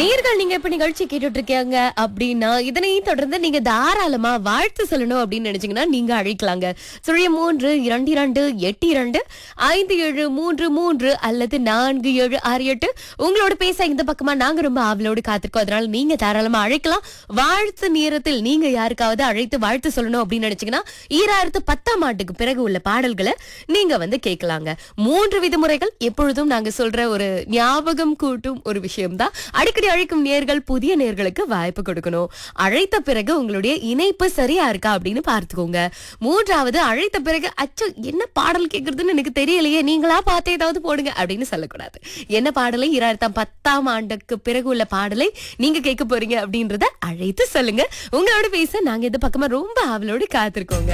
நேர்கள் நீங்க இப்ப நிகழ்ச்சி கேட்டுட்டு இருக்கீங்க அப்படின்னா இதனை தொடர்ந்து நீங்க தாராளமா வாழ்த்து சொல்லணும் அப்படின்னு நினைச்சீங்கன்னா நீங்க அழைக்கலாங்க சுழிய மூன்று இரண்டு இரண்டு எட்டு இரண்டு ஐந்து ஏழு மூன்று மூன்று அல்லது நான்கு ஏழு ஆறு எட்டு உங்களோட பேச இந்த பக்கமா நாங்க ரொம்ப ஆவலோடு காத்திருக்கோம் அதனால நீங்க தாராளமா அழைக்கலாம் வாழ்த்து நேரத்தில் நீங்க யாருக்காவது அழைத்து வாழ்த்து சொல்லணும் அப்படின்னு நினைச்சீங்கன்னா ஈராயிரத்து பத்தாம் ஆண்டுக்கு பிறகு உள்ள பாடல்களை நீங்க வந்து கேட்கலாங்க மூன்று விதிமுறைகள் எப்பொழுதும் நாங்க சொல்ற ஒரு ஞாபகம் கூட்டும் ஒரு விஷயம்தான் அடிக்கடி அழைக்கும் நேர்கள் புதிய நேர்களுக்கு வாய்ப்பு கொடுக்கணும் அழைத்த பிறகு உங்களுடைய இணைப்பு சரியா இருக்கா அப்படின்னு பார்த்துக்கோங்க மூன்றாவது அழைத்த பிறகு அச்சோ என்ன பாடல் கேட்கறதுன்னு எனக்கு தெரியலையே நீங்களா பார்த்து ஏதாவது போடுங்க அப்படின்னு சொல்லக்கூடாது என்ன பாடலை இரண்டாயிரத்தாம் பத்தாம் ஆண்டுக்கு பிறகு உள்ள பாடலை நீங்க கேட்க போறீங்க அப்படின்றத அழைத்து சொல்லுங்க உங்களோட பேச நாங்க இந்த பக்கமா ரொம்ப ஆவலோடு காத்திருக்கோங்க